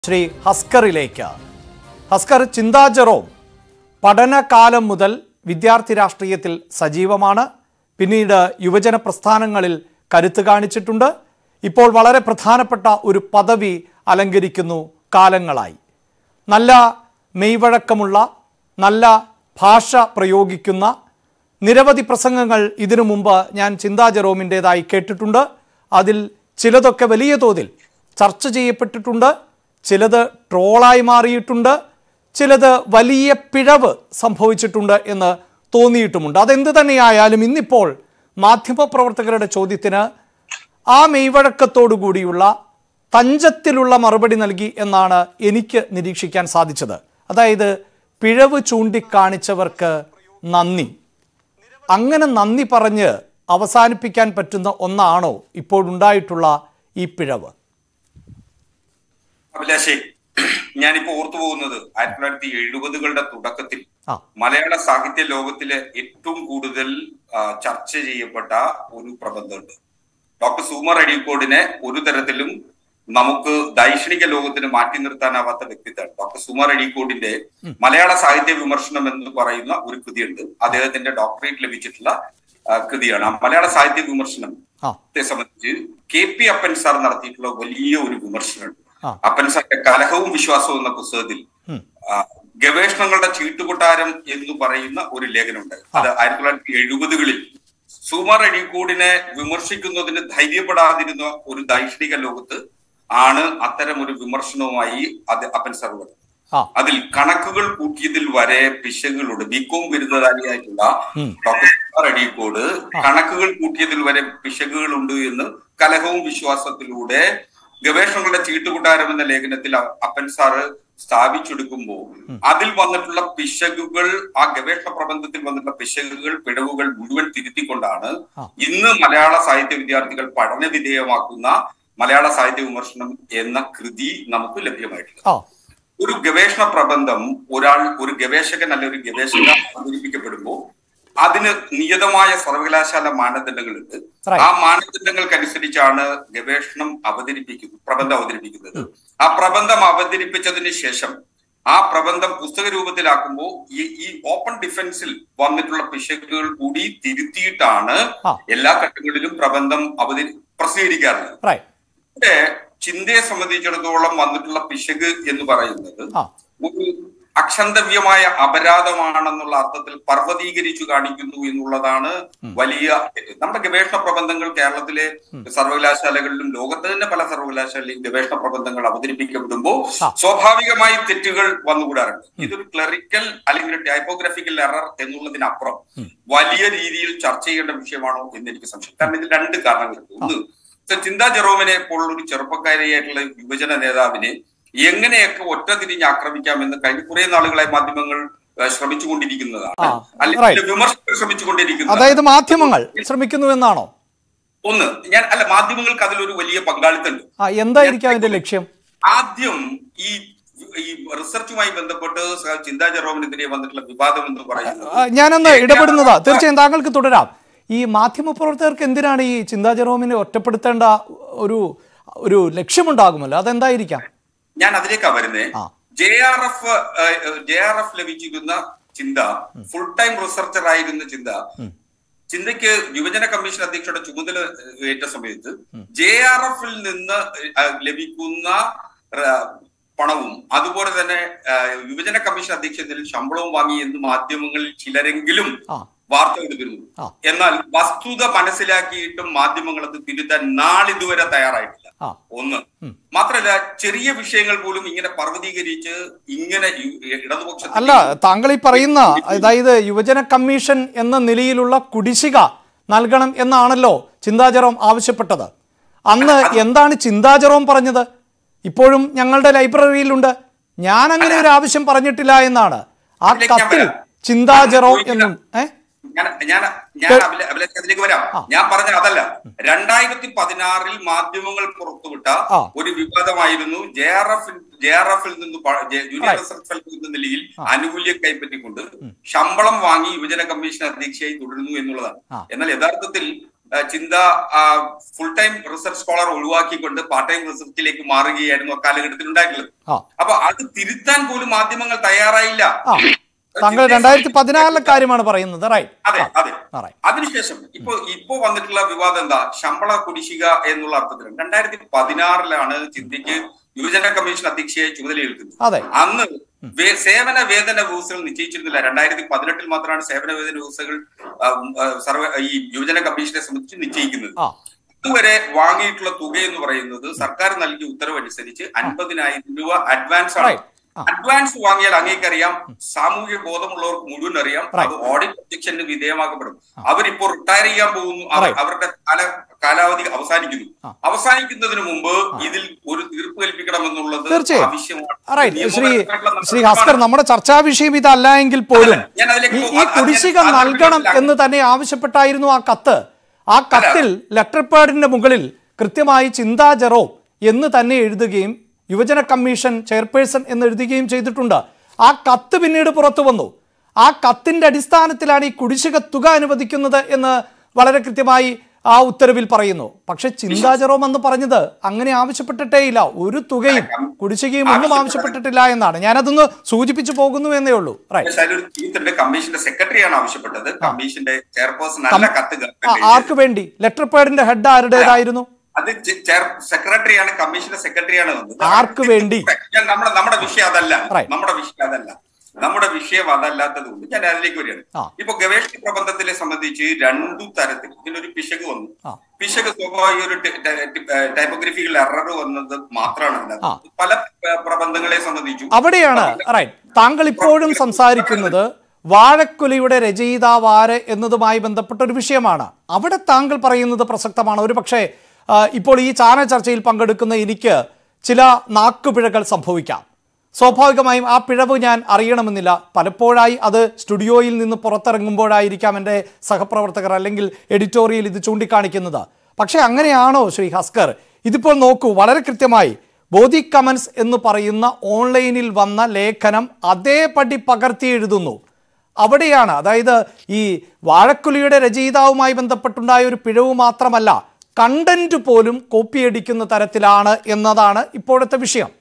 ശ്രീ ഹസ്കറിലേക്ക് ഹസ്കർ ചിന്താ ജെറോം പഠനകാലം മുതൽ വിദ്യാർത്ഥി രാഷ്ട്രീയത്തിൽ സജീവമാണ് പിന്നീട് യുവജന പ്രസ്ഥാനങ്ങളിൽ കരുത്ത് കാണിച്ചിട്ടുണ്ട് ഇപ്പോൾ വളരെ പ്രധാനപ്പെട്ട ഒരു പദവി അലങ്കരിക്കുന്നു കാലങ്ങളായി നല്ല മെയ്വഴക്കമുള്ള നല്ല ഭാഷ പ്രയോഗിക്കുന്ന നിരവധി പ്രസംഗങ്ങൾ ഇതിനു മുമ്പ് ഞാൻ ചിന്താ ജെറോമിൻ്റെതായി കേട്ടിട്ടുണ്ട് അതിൽ ചിലതൊക്കെ വലിയ തോതിൽ ചർച്ച ചെയ്യപ്പെട്ടിട്ടുണ്ട് ചിലത് ട്രോളായി മാറിയിട്ടുണ്ട് ചിലത് വലിയ പിഴവ് സംഭവിച്ചിട്ടുണ്ട് എന്ന് തോന്നിയിട്ടുമുണ്ട് അതെന്ത് തന്നെയായാലും ഇന്നിപ്പോൾ മാധ്യമപ്രവർത്തകരുടെ ചോദ്യത്തിന് ആ മെയ്വഴക്കത്തോടു കൂടിയുള്ള തഞ്ചത്തിലുള്ള മറുപടി നൽകി എന്നാണ് എനിക്ക് നിരീക്ഷിക്കാൻ സാധിച്ചത് അതായത് പിഴവ് ചൂണ്ടിക്കാണിച്ചവർക്ക് നന്ദി അങ്ങനെ നന്ദി പറഞ്ഞ് അവസാനിപ്പിക്കാൻ പറ്റുന്ന ഒന്നാണോ ഇപ്പോഴുണ്ടായിട്ടുള്ള ഈ പിഴവ് അഭിലാഷേ ഞാനിപ്പോ ഓർത്തു പോകുന്നത് ആയിരത്തി തൊള്ളായിരത്തി എഴുപതുകളുടെ തുടക്കത്തിൽ ആ മലയാള സാഹിത്യ ലോകത്തിലെ ഏറ്റവും കൂടുതൽ ആ, ചർച്ച ചെയ്യപ്പെട്ട ഒരു പ്രബന്ധമുണ്ട് ഡോക്ടർ സുകുമാർ അഴീക്കോടിനെ ഒരു തരത്തിലും നമുക്ക് ദൈക്ഷണിക ലോകത്തിന് മാറ്റി നിർത്താനാവാത്ത വ്യക്തിത്വമാണ് ഡോക്ടർ സുകുമാർ അഴീക്കോടിന്റെ മലയാള സാഹിത്യ വിമർശനം എന്ന് പറയുന്ന ഒരു കൃതിയുണ്ട് അദ്ദേഹത്തിന്റെ ഡോക്ടറേറ്റ് ലഭിച്ചിട്ടുള്ള ആ, കൃതിയാണ് ആ മലയാള സാഹിത്യ വിമർശനം ആ ത്തെ സംബന്ധിച്ച് കെ പി അപ്പൻ സാർ നടത്തിയിട്ടുള്ള വലിയ ഒരു വിമർശനമുണ്ട് ആ. അപ്പൻ സാറിന്റെ കലഹവും വിശ്വാസവും എന്ന പുസ്തകത്തിൽ ഉം. ആ, ഗവേഷണങ്ങളുടെ ചീട്ടുകൊട്ടാരം എന്ന് പറയുന്ന ഒരു ലേഖനമുണ്ട് അത് ആയിരത്തി തൊള്ളായിരത്തി എഴുപതുകളിൽ സുമാർ അഴീക്കോടിനെ വിമർശിക്കുന്നതിന് ധൈര്യപ്പെടാതിരുന്ന ഒരു ദൈഷ്ണിക ലോകത്ത് ആണ് അത്തരം ഒരു വിമർശനവുമായി അത് അപ്പൻ സാർ വന്നത് ആ അതിൽ കണക്കുകൾ കൂട്ടിയതിൽ വരെ പിശകുകളുണ്ട് ബികോം ബിരുദധാരിയായിട്ടുള്ള ഉം. ഡോക്ടർ സുമാർ അഴീക്കോട് കണക്കുകൾ കൂട്ടിയതിൽ വരെ പിശകുകളുണ്ട് എന്ന് കലഹവും വിശ്വാസത്തിലൂടെ ഗവേഷണങ്ങളുടെ ചീട്ടുകൂട്ടാരം എന്ന ലേഖനത്തിൽ അ- അപ്പൻ സാറ് സ്ഥാപിച്ചെടുക്കുമ്പോൾ അതിൽ വന്നിട്ടുള്ള പിശകുകൾ ആ ഗവേഷണ പ്രബന്ധത്തിൽ വന്നിട്ടുള്ള പിശകുകൾ പിഴവുകൾ മുഴുവൻ തിരുത്തിക്കൊണ്ടാണ് ആ. ഇന്ന് മലയാള സാഹിത്യ വിദ്യാർത്ഥികൾ പഠന വിധേയമാക്കുന്ന മലയാള സാഹിത്യ വിമർശനം എന്ന കൃതി നമുക്ക് ലഭ്യമായിട്ടുള്ളത് ആ ഒരു ഗവേഷണ പ്രബന്ധം ഒരാൾ ഒരു ഗവേഷകൻ അല്ലെ ഒരു ഗവേഷക അവതരിപ്പിക്കപ്പെടുമ്പോൾ അതിന് നിയതമായ സർവകലാശാല മാനദണ്ഡങ്ങളുണ്ട് Right. ആ മാനദണ്ഡങ്ങൾക്കനുസരിച്ചാണ് ഗവേഷണം അവതരിപ്പിക്കുന്നത് പ്രബന്ധം അവതരിപ്പിക്കുന്നത് ആ പ്രബന്ധം അവതരിപ്പിച്ചതിന് ശേഷം ആ പ്രബന്ധം പുസ്തക രൂപത്തിലാക്കുമ്പോൾ ഈ ഈ ഓപ്പൺ ഡിഫൻസിൽ വന്നിട്ടുള്ള പിശകുകൾ കൂടി തിരുത്തിയിട്ടാണ് ആ. എല്ലാ ഘട്ടങ്ങളിലും പ്രബന്ധം അവതരി പ്രസിദ്ധീകരിക്കാറുള്ളത് റൈറ്റ് ഇവിടെ ചിന്തയെ സംബന്ധിച്ചിടത്തോളം വന്നിട്ടുള്ള പിശക് എന്ന് പറയുന്നത് ആ ഒരു അക്ഷന്തവ്യമായ അപരാധമാണെന്നുള്ള അർത്ഥത്തിൽ പർവ്വതീകരിച്ചു കാണിക്കുന്നു എന്നുള്ളതാണ് വലിയ തെറ്റ്. നമ്മുടെ ഗവേഷണ പ്രബന്ധങ്ങൾ കേരളത്തിലെ സർവകലാശാലകളിലും ലോകത്ത് തന്നെ പല സർവകലാശാലയിലും ഗവേഷണ പ്രബന്ധങ്ങൾ അവതരിപ്പിക്കപ്പെടുമ്പോൾ ആ. സ്വാഭാവികമായി തെറ്റുകൾ വന്നുകൂടാറുണ്ട് ഇതൊരു ക്ലറിക്കൽ അല്ലെങ്കിൽ ടൈപ്പോഗ്രഫിക്കൽ എറർ എന്നുള്ളതിനപ്പുറം വലിയ രീതിയിൽ ചർച്ച ചെയ്യേണ്ട വിഷയമാണോ എന്ന് എനിക്ക് സംശയം കാരണം ഇതിൽ രണ്ട് കാരണങ്ങളുണ്ട് ഒന്ന് ചിന്താ ജെറോമിനെ പോലുള്ള ഒരു ചെറുപ്പക്കാരിയായിട്ടുള്ള യുവജന നേതാവിനെ എങ്ങനെയൊക്കെ ഒറ്റ തിരിഞ്ഞ് ആക്രമിക്കാമെന്ന് കഴിഞ്ഞ കുറെ നാളുകളായി മാധ്യമങ്ങൾ ഏഹ്, ശ്രമിച്ചുകൊണ്ടിരിക്കുന്നതാണ് ആ, അല്ലെങ്കിൽ right. വിമർശകർ ശ്രമിച്ചുകൊണ്ടിരിക്കുന്നത് അതായത് മാധ്യമങ്ങൾ ശ്രമിക്കുന്നു എന്നാണോ ഒന്ന് ഞാൻ അല്ല മാധ്യമങ്ങൾക്ക് അതിലൊരു വലിയ പങ്കാളിത്തമുണ്ട് ആ എന്തായിരിക്കും അതിന്റെ ലക്ഷ്യം ആദ്യം ഈ ഈ റിസർച്ചുമായി ബന്ധപ്പെട്ട് സ- ചിന്താ ജെറോമിനെതിരെ വന്നിട്ടുള്ള വിവാദം എന്ന് പറയുന്നത് ആ, ഞാനൊന്ന് ഇടപെടുന്നതാ തീർച്ചയായും താങ്കൾക്ക് തുടരാം ഈ മാധ്യമപ്രവർത്തകർക്ക് എന്തിനാണ് ഈ ചിന്താ ജെറോമിനെ ഒറ്റപ്പെടുത്തേണ്ട ഒരു ഒരു ലക്ഷ്യമുണ്ടാകുമല്ലോ അതെന്തായിരിക്കാം ഞാൻ അതിലേക്കാ വരുന്നേ ആ. J R F J R F ലഭിച്ചിരുന്ന ചിന്ത ഫുൾ ടൈം റിസർച്ചർ ആയിരുന്ന ചിന്ത ചിന്തയ്ക്ക് യുവജന കമ്മീഷൻ അധ്യക്ഷയുടെ ചുമതല ഏഹ്, ഏറ്റ സമയത്ത് ജെ ആർ എഫിൽ നിന്ന് ഏഹ്, ലഭിക്കുന്ന ഏഹ്, പണവും അതുപോലെ തന്നെ ഏഹ്, യുവജന കമ്മീഷൻ അധ്യക്ഷത്തിൽ ശമ്പളവും വാങ്ങി എന്ന് മാധ്യമങ്ങളിൽ ചിലരെങ്കിലും ആ വാർത്ത എടുത്തിരുന്നു ആ. എന്നാൽ വസ്തുത മനസ്സിലാക്കിയിട്ടും മാധ്യമങ്ങൾ അത് തിരുത്താൻ നാളിതുവരെ തയ്യാറായിട്ടില്ല ആ ഒന്ന് മാത്രല്ല ചെറിയ വിഷയങ്ങൾ പോലും ഇങ്ങനെ പർവ്വതീകരിച്ച് ഇങ്ങനെ യു- ഇടതുപക്ഷ അല്ല താങ്കൾ ഈ പറയുന്ന അതായത് യുവജന കമ്മീഷൻ എന്ന നിലയിലുള്ള കുടിശ്ശിക നൽകണം എന്നാണല്ലോ ചിന്താചറോം ആവശ്യപ്പെട്ടത് അന്ന് എന്താണ് ചിന്താചറോം പറഞ്ഞത് ഇപ്പോഴും ഞങ്ങളുടെ ലൈബ്രറിയിലുണ്ട് ഞാൻ അങ്ങനെ ഒരു ആവശ്യം പറഞ്ഞിട്ടില്ല എന്നാണ് ആ അതിലേക്ക് ഞാൻ കത്തിൽ വരാം. ചിന്താചറോം എന്നും ഏ ഞാൻ ഞാൻ ഞാൻ അഭില- അഭിലാഷ് അതിലേക്ക് വരാം ഞാൻ പറഞ്ഞ അതല്ല രണ്ടായിരത്തി പതിനാറിൽ മാധ്യമങ്ങൾ പുറത്തുവിട്ട ആ. ഒരു വിവാദമായിരുന്നു J R F J R എഫിൽ നിന്ന് പ- ജെ- ജൂനിയർ Right. റിസർച്ച് ഫെല്ലോ എന്ന നിലയിൽ ആനുകൂല്യം കൈപ്പറ്റിക്കൊണ്ട് ശമ്പളം വാങ്ങി യുവജന കമ്മീഷൻ അധ്യക്ഷയായി തുടരുന്നു എന്നുള്ളതാണ് ആ. എന്നാൽ യഥാർത്ഥത്തിൽ ആ, Chintha full time research scholar ഒഴിവാക്കിക്കൊണ്ട് പാർട്ട് ടൈം റിസർച്ചിലേക്ക് മാറുകയായിരുന്നു ആ കാലഘട്ടത്തിൽ ഉണ്ടായിട്ടുള്ളത് ആ അപ്പൊ അത് തിരുത്താൻ പോലും മാധ്യമങ്ങൾ തയ്യാറായില്ല ആ താങ്കൾ രണ്ടായിരത്തി പതിനാറിലെ കാര്യമാണ് പറയുന്നത് റൈറ്റ് അതെ അതെ ആ റൈറ്റ് അതിനുശേഷം ഇപ്പൊ ഇപ്പോ വന്നിട്ടുള്ള വിവാദം എന്താ ശമ്പള കുടിശ്ശിക എന്നുള്ള അർത്ഥത്തിൽ രണ്ടായിരത്തി പതിനാറിലാണ് ചിന്തയ്ക്ക് യുവജന കമ്മീഷൻ അധ്യക്ഷയായി ചുമതലയേൽക്കുന്നത് അതെ അന്ന് വേ- സേവന വേതന വ്യവസ്ഥകൾ നിശ്ചയിച്ചിരുന്നില്ല രണ്ടായിരത്തി പതിനെട്ടിൽ മാത്രമാണ് സേവന വേതന വ്യവസ്ഥകൾ ആ, ഉം, ആ, സർവ ഈ യുവജന കമ്മീഷനെ സംബന്ധിച്ച് നിശ്ചയിക്കുന്നത് ആ ഇതുവരെ വാങ്ങിയിട്ടുള്ള തുക എന്ന് പറയുന്നത് സർക്കാർ നൽകിയ ഉത്തരവ് അനുസരിച്ച് അൻപതിനായിരം രൂപ അഡ്വാൻസ് ആണ് Right. ആ. അഡ്വാൻസ് വാങ്ങിയാൽ അങ്ങേക്കറിയാം സാമൂഹ്യ ബോധമുള്ളവർക്ക് മുഴുവൻ അറിയാം Right. അത് ഓഡിറ്റ് ഒബ്ജക്ഷന് വിധേയമാക്കപ്പെടും അവരിപ്പോ റിട്ടയർ ചെയ്യാൻ പോകുന്നു അവർ- Right. അവരുടെ കാല കാലാവധി അവസാനിക്കുന്നു ആ. അവസാനിക്കുന്നതിന് മുമ്പ് ഇതിൽ ഒരു തീർപ്പ് കൽപ്പിക്കണമെന്നുള്ളത് തീർച്ചയായും. ആവശ്യമാണ് റൈറ്റ് ശ്രീ നിയമപരമായിട്ടുള്ള ശ്രീ നടപടിയാണ്. ഹസ്കർ നമ്മുടെ ചർച്ചാ വിഷയം ഇതല്ല എങ്കിൽ പോലും അല്ല, ഞാൻ അതിലേക്ക് ഈ- പോ- ഈ അത് കുടിശ്ശിക ഞാൻ- അത് നൽകണം മനസ്സിലാക്കി. എന്ന് തന്നെ ആവശ്യപ്പെട്ടായിരുന്നു ആ കത്ത് ആ കത്തിൽ ലെറ്റർ പാഡിന്റെ മുകളിൽ കൃത്യമായി ചിന്താ ജെറോ എന്ന് തന്നെ എഴുതുകയും യുവജന കമ്മീഷൻ ചെയർപേഴ്സൺ എന്ന് എഴുതുകയും ചെയ്തിട്ടുണ്ട് ആ കത്ത് പിന്നീട് പുറത്തു വന്നു ആ കത്തിന്റെ അടിസ്ഥാനത്തിലാണ് ഈ കുടിശ്ശിക തുക അനുവദിക്കുന്നത് എന്ന് വളരെ കൃത്യമായി ആ ഉത്തരവിൽ പറയുന്നു പക്ഷെ ചിന്താ ജെറോം എന്ന് പറഞ്ഞത് അങ്ങനെ ആവശ്യപ്പെട്ടിട്ടേ ഇല്ല ഒരു തുകയും കുടിശ്ശികയും ഒന്നും ആവശ്യപ്പെട്ടിട്ടില്ല എന്നാണ് ഞാനതൊന്ന് സൂചിപ്പിച്ചു പോകുന്നു എന്നേ ഉള്ളൂ റൈറ്റ് പക്ഷേ അതിലൊരു തീർത്തുണ്ട് കമ്മീഷന്റെ സെക്രട്ടറിയാണ് ആവശ്യപ്പെട്ടത് കമ്മീഷന്റെ ചെയർപേഴ്സൺ അല്ല കത്ത് ആ, ഗവൺമെന്റ് ആർക്ക് വേണ്ടി ലെറ്റർ പാഡിന്റെ ഹെഡ് ആരുടേതായിരുന്നു അത് ചെ- ചെയർ സെക്രട്ടറിയാണ് കമ്മീഷന്റെ സെക്രട്ടറിയാണ് വന്നത് ആർക്ക് വേണ്ടി? ഞാൻ നമ്മുടെ നമ്മുടെ വിഷയം അതല്ല Right. നമ്മുടെ വിഷയം അതല്ല നമ്മുടെ വിഷയം അതല്ലാത്തത് കൊണ്ട് ഞാൻ അതിലേക്ക് വരികയാണ് ആ. ഇപ്പൊ ഗവേഷണ പ്രബന്ധത്തിലെ സംബന്ധിച്ച് രണ്ടു തരത്തിൽ ഇതിനൊരു പിശക് വന്നു ആ. പിശക് സ്വാഭാവിക ഒരു ടൈപ്പോഗ്രഫിക്കൽ എറർ വന്നത് മാത്രമാണ് ആ. പല ഏഹ്, പ്രബന്ധങ്ങളെ സംബന്ധിച്ചു അവിടെയാണ് റൈറ്റ് താങ്കൾ ഇപ്പോഴും സംസാരിക്കുന്നത് വാഴക്കുലയുടെ രചയിതാവ് ആര് എന്നതുമായി ബന്ധപ്പെട്ട ഒരു വിഷയമാണ് അവിടെ താങ്കൾ പറയുന്നത് പ്രസക്തമാണ് ഒരു പക്ഷേ ആ, ഇപ്പോൾ ഈ ചാന ചർച്ചയിൽ പങ്കെടുക്കുന്ന എനിക്ക് ചില നാക്കുപിഴകൾ സംഭവിക്കാം സ്വാഭാവികമായും ആ പിഴവ് ഞാൻ അറിയണമെന്നില്ല പലപ്പോഴായി അത് സ്റ്റുഡിയോയിൽ നിന്ന് പുറത്തിറങ്ങുമ്പോഴായിരിക്കാം എൻ്റെ സഹപ്രവർത്തകർ അല്ലെങ്കിൽ എഡിറ്റോറിയൽ ഇത് ചൂണ്ടിക്കാണിക്കുന്നത് പക്ഷേ അങ്ങനെയാണോ ശ്രീ ഹസ്കർ ഇതിപ്പോൾ നോക്കൂ വളരെ കൃത്യമായി ബോധി കമൻസ് എന്ന് പറയുന്ന ഓൺലൈനിൽ വന്ന ലേഖനം അതേപടി പകർത്തി എഴുതുന്നു അവിടെയാണ് അതായത് ഈ വാഴക്കുലിയുടെ രചയിതാവുമായി ബന്ധപ്പെട്ടുണ്ടായ ഒരു പിഴവ് മാത്രമല്ല കണ്ടന്റ് പോലും കോപ്പിയടിക്കുന്ന തരത്തിലാണ് എന്നതാണ് ഇപ്പോഴത്തെ വിഷയം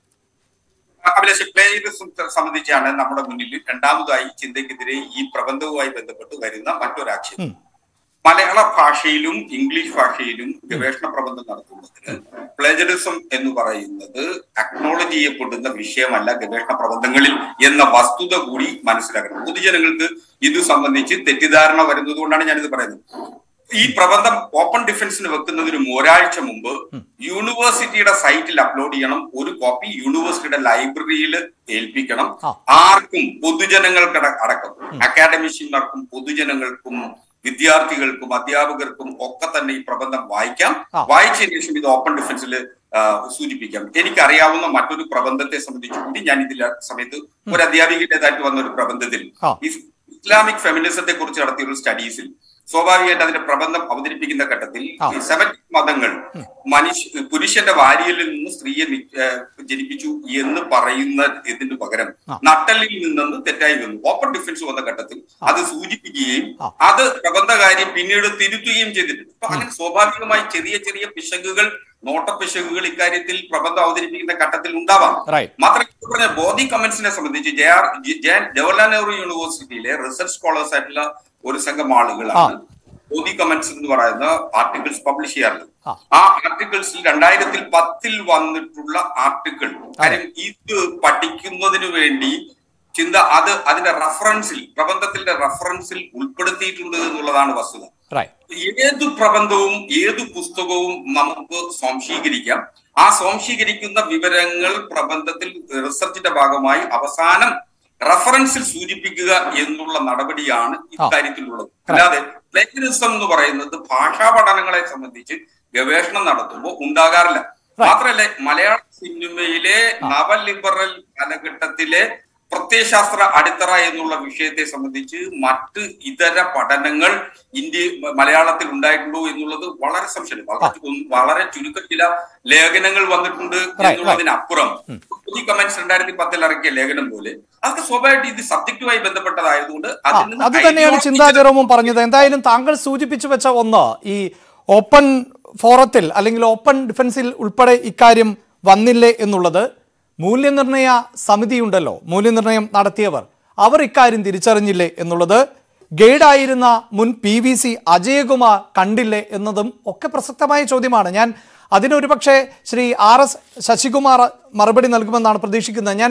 അഭിലാഷ് പ്ലേയിസം സംബന്ധിച്ചാണ് നമ്മുടെ മുന്നിൽ രണ്ടാമതായി ചിന്തയ്ക്കെതിരെ ഈ പ്രബന്ധവുമായി ബന്ധപ്പെട്ട് വരുന്ന മറ്റൊരാക്ഷേപം മലയാള ഭാഷയിലും ഇംഗ്ലീഷ് ഭാഷയിലും ഗവേഷണ പ്രബന്ധം നടത്തുന്നതിന് പ്ലേജറിസം എന്ന് പറയുന്നത് അക്നോളജ് ചെയ്യപ്പെടുന്ന വിഷയമല്ല ഗവേഷണ പ്രബന്ധങ്ങളിൽ എന്ന വസ്തുത കൂടി മനസ്സിലാക്കണം പൊതുജനങ്ങൾക്ക് ഇത് സംബന്ധിച്ച് തെറ്റിദ്ധാരണ വരുന്നത് കൊണ്ടാണ് ഞാനിത് പറയുന്നത് ഈ പ്രബന്ധം ഓപ്പൺ ഡിഫൻസിന് വെക്കുന്നതിന് ഒരാഴ്ച മുമ്പ് യൂണിവേഴ്സിറ്റിയുടെ സൈറ്റിൽ അപ്ലോഡ് ചെയ്യണം ഒരു കോപ്പി യൂണിവേഴ്സിറ്റിയുടെ ലൈബ്രറിയിൽ ഏൽപ്പിക്കണം ആ. ആർക്കും പൊതുജനങ്ങൾക്ക് അട- അടക്കം അക്കാഡമിഷ്യന്മാർക്കും പൊതുജനങ്ങൾക്കും വിദ്യാർത്ഥികൾക്കും അധ്യാപകർക്കും ഒക്കെ തന്നെ ഈ പ്രബന്ധം വായിക്കാം ആ. വായിച്ചതിന് ശേഷം ഇത് ഓപ്പൺ ഡിഫൻസിൽ സൂചിപ്പിക്കാം എനിക്കറിയാവുന്ന മറ്റൊരു പ്രബന്ധത്തെ സംബന്ധിച്ച് കൂടി ഞാൻ ഇതിൽ സമയത്ത് ഒരു അധ്യാപികയുടേതായിട്ട് വന്ന ഒരു പ്രബന്ധത്തിൽ ആ. ഇസ്- ഇസ്ലാമിക് ഫെമിനിസത്തെ കുറിച്ച് നടത്തിയ ഒരു സ്റ്റഡീസിൽ സ്വാഭാവികമായിട്ട് അതിന്റെ പ്രബന്ധം അവതരിപ്പിക്കുന്ന ഘട്ടത്തിൽ ആ. ഈ സെവറ്റിക് മതങ്ങൾ മനുഷ്യ പുരുഷന്റെ വാരിയിൽ നിന്ന് സ്ത്രീയെ നി- ഏഹ് ജനിപ്പിച്ചു എന്ന് പറയുന്ന ഇതിന് പകരം ആ. നട്ടലിൽ നിന്നെന്ന് തെറ്റായി വന്നു ഓപ്പൺ ഡിഫൻസ് വന്ന ഘട്ടത്തിൽ അത് സൂചിപ്പിക്കുകയും ആ. അത് പ്രബന്ധകാരി പിന്നീട് തിരുത്തുകയും ചെയ്തിട്ടുണ്ട് അപ്പൊ അങ്ങനെ സ്വാഭാവികമായി ചെറിയ ചെറിയ പിശകുകൾ നോട്ടപ്പിശകുകൾ ഇക്കാര്യത്തിൽ പ്രബന്ധം അവതരിപ്പിക്കുന്ന ഘട്ടത്തിൽ ഉണ്ടാവാം റൈറ്റ് മാത്രമല്ല ഈ പറഞ്ഞ ബോധി കമന്റ്സിനെ സംബന്ധിച്ച് ജെ ആർ ജെ- ജവഹർലാൽ നെഹ്റു യൂണിവേഴ്സിറ്റിയിലെ റിസർച്ച് സ്കോളേഴ്സ് ആയിട്ടുള്ള ഒരു സംഘം ആളുകളാണ് ബോധി കമന്റ്സ് എന്ന് പറയുന്ന ആർട്ടിക്കിൾസ് പബ്ലിഷ് ചെയ്യാറുള്ളത് ആ. ആ ആർട്ടിക്കിൾസിൽ രണ്ടായിരത്തിൽ പത്തിൽ വന്നിട്ടുള്ള ആർട്ടിക്കിൾ കാര്യം ഇത് പഠിക്കുന്നതിന് വേണ്ടി ചിന്ത അത് അതിന്റെ റഫറൻസിൽ പ്രബന്ധത്തിന്റെ റഫറൻസിൽ ഉൾപ്പെടുത്തിയിട്ടുണ്ട് എന്നുള്ളതാണ് വസ്തുത റൈറ്റ് ഏതു പ്രബന്ധവും ഏതു പുസ്തകവും നമുക്ക് സ്വാംശീകരിക്കാം ആ സ്വാംശീകരിക്കുന്ന വിവരങ്ങൾ പ്രബന്ധത്തിൽ റിസർച്ചിന്റെ ഭാഗമായി അവസാനം റഫറൻസിൽ സൂചിപ്പിക്കുക എന്നുള്ള നടപടിയാണ് ഇക്കാര്യത്തിലുള്ളത് അല്ലാതെ പ്ലേജറിസം എന്ന് പറയുന്നത് ഭാഷാ പഠനങ്ങളെ സംബന്ധിച്ച് ഗവേഷണം നടത്തുമ്പോൾ ഉണ്ടാകാറില്ല മാത്രമല്ല മലയാള സിനിമയിലെ നവലിബറൽ കാലഘട്ടത്തിലെ പ്രത്യയശാസ്ത്ര അടിത്തറ എന്നുള്ള വിഷയത്തെ സംബന്ധിച്ച് മറ്റ് ഇതര പഠനങ്ങൾ ഇന്ത്യ മലയാളത്തിൽ ഉണ്ടായിട്ടുണ്ടോ എന്നുള്ളത് വളരെ സംശയം വളരെ ഒന്ന് വളരെ ചുരുക്കം ചില ലേഖനങ്ങൾ വന്നിട്ടുണ്ട് right. എന്നുള്ളതിനപ്പുറം പുതിയ കമന്റ്സ് രണ്ടായിരത്തി പത്തിൽ ഇറക്കിയ ലേഖനം പോലെ അതൊക്കെ സ്വാഭാവികമായിട്ട് ഇത് സബ്ജക്റ്റുമായി ബന്ധപ്പെട്ടതായതുകൊണ്ട് ആ, അതിൽ നിന്ന് അത് തന്നെയാണ് ideological- ചിന്താ ജെറോമും പറഞ്ഞത് എന്തായാലും താങ്കൾ സൂചിപ്പിച്ചു വെച്ച ഒന്ന് ഈ ഓപ്പൺ ഫോറത്തിൽ അല്ലെങ്കിൽ ഓപ്പൺ ഡിഫൻസിൽ ഉൾപ്പെടെ ഇക്കാര്യം വന്നില്ലേ എന്നുള്ളത് മൂല്യനിർണയ സമിതിയുണ്ടല്ലോ മൂല്യനിർണയം നടത്തിയവർ അവർ ഇക്കാര്യം തിരിച്ചറിഞ്ഞില്ലേ എന്നുള്ളത് ഗൈഡായിരുന്ന മുൻ പി വി സി അജയകുമാർ കണ്ടില്ലേ എന്നതും ഒക്കെ പ്രസക്തമായ ചോദ്യമാണ് ഞാൻ അതിനൊരു പക്ഷേ ശ്രീ ആർ എസ് ശശികുമാർ മറുപടി നൽകുമെന്നാണ് പ്രതീക്ഷിക്കുന്നത് ഞാൻ